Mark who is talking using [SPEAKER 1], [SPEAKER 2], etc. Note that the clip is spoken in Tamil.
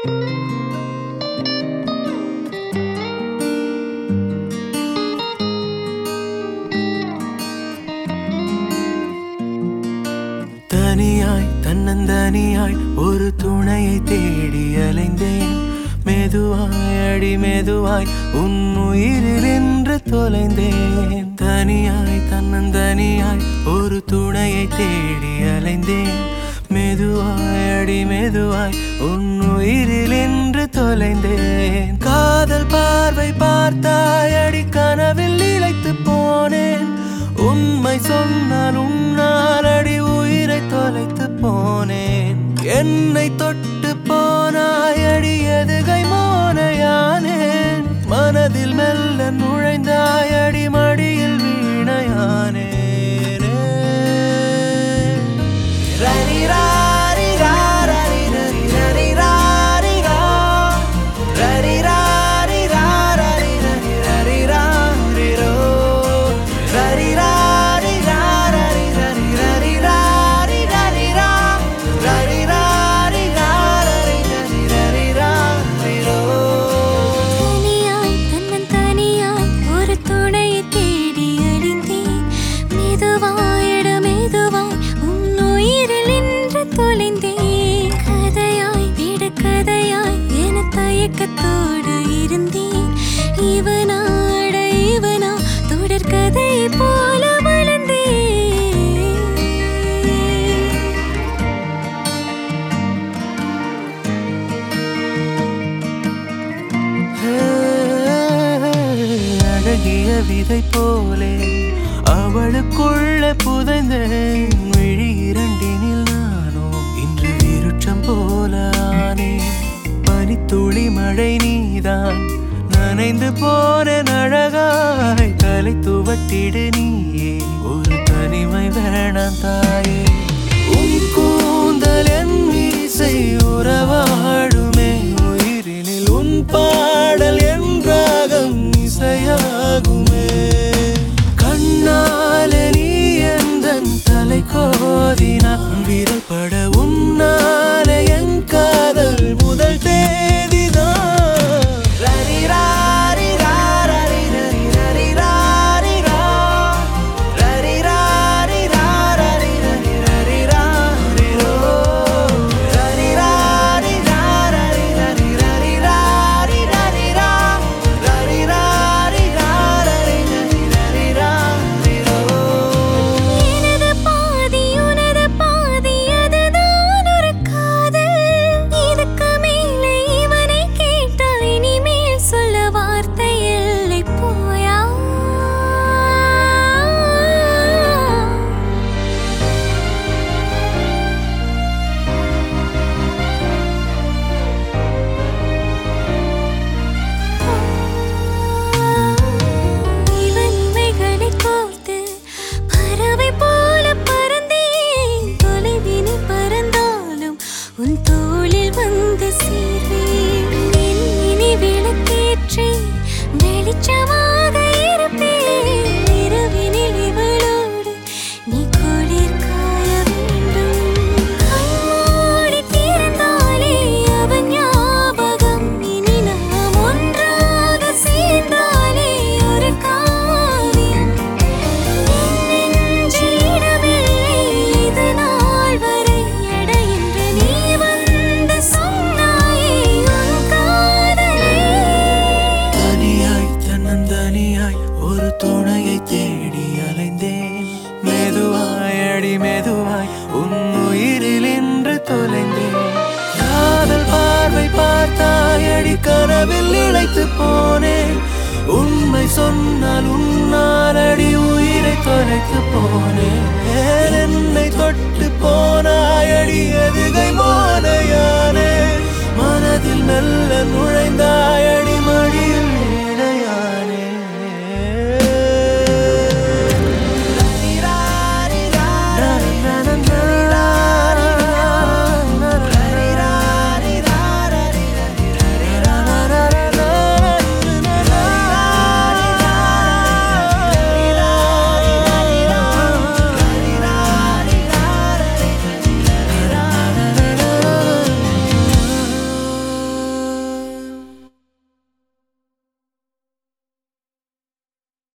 [SPEAKER 1] தனியாய் தன்னந்தனியாய் ஒரு துணையை தேடி அலைந்தேன் மெதுவாய் அடி மெதுவாய் உன் உயிரில் என்று தொலைந்தேன் தனியாய் தன்னந்தனியாய் ஒரு துணையை தேடி அலைந்தேன் மெதுவாய் அடி மெதுவாய் உன் உயிரில் என்று தொலைந்தேன் காதல் பார்வை பார்த்தாய் அடி கனவில் இழைத்து போனேன் உண்மை சொன்னால் உன்னால் அடி உயிரை தொலைத்து போனேன் என்னை தொட்டு போனாய் அடி எதுகை மோனையானேன் மனதில் மெல்ல நுழைந்தாய் அடி மடியில் வீணையானேன் ரரி ராரி ராரி ரரி ரரி ராரி ரா. ரரி ராரி ராரி ரரி ரரி ராரி ரோ. ரரி ராரி ராரி ரரி ரரி ராரி ரரி ரா. ரரி ராரி ராரி ரரி ரரி ராரி ரோ.
[SPEAKER 2] தனியாய் தன்னன் தனியாய் ஒரு துணையை தேடி அழிந்தேன் மெதுவாயிட மெதுவாய் உன் உயிரில் நின்று தொலைந்தேன் கதையாய் விட கதையாய் என தயக்கத்தோடு இருந்தேன் இவனாட இவனா தொடர் கதை போல வளர்ந்தேன்
[SPEAKER 1] அழகிய விதை போலே அவளுக்குள்ள புதைந்தேன் விழி இரண்டினில் நானோ இன்று விருட்சம் போல ஆனேன் பனித்துளி மழை நீதான் நனைந்து போன அழகாய் தலை துவட்டிடு நீயே ஒரு தனிமை வேணாம் தாயே உன் கூந்தல் என் மீசை உறவாடுமே உயிரினில் உன் பாடல் என் ராகம் இசையாகுமே கண்ணாலே நீ எந்தன் தலை கோதினான் விரல் பட உன்னாலே என் காதல் முதல் தேதிதான் ரரி ராரி ராரி ரரி ரரி ராரி ரா. ரரி ராரி ராரி ரரி ரரி ராரி ரோ. ரரி ராரி ராரி ரரி ரரி ராரி ரரி ரா. ரரி ராரி ராரி ரரி ரரி ராரி ரோ.
[SPEAKER 2] எனது பாதி உனது பாதி அதுதான் ஒரு காதல் இதுக்கு மேலே இவனை கேட்டால் இனிமேல் சொல்ல வார்த்தை இல்லை போயா இவன் இமைகளை கோர்த்து பறவை போல பறந்தேன் தொலைவினை பறந்தாலும் உன் தோளில் வந்து சேர்வேன் என் இனி விளக்கேற்றி வெளிச்சமாக இருப்பேன் இரவினில் இவளோடு நீ குளிர் காய வேண்டும் கண்மூடி திறந்தாலே அவன் ஞாபகம் இனி நாம் ஒன்றாக சேர்ந்தாலே ஒரு காவியம் என் நெஞ்சில் இடமில்லை இது நாள் வரை எட என்று நீ வந்து சொன்னாயே உன் காதலே
[SPEAKER 1] தனியாய் தன்னந்தனியாய் ஒரு துணையை தேடி அலைந்தேன் மெதுவாய் அடி மெதுவாய் உன் உயிரில் இன்று தொலைந்தேன் காதல் பார்வை பார்த்தாய் அடி கனவில் இழைத்து போனேன் உண்மை சொன்னால் உன்னால் அடி உயிரை தொலைத்து போனேன் என்னை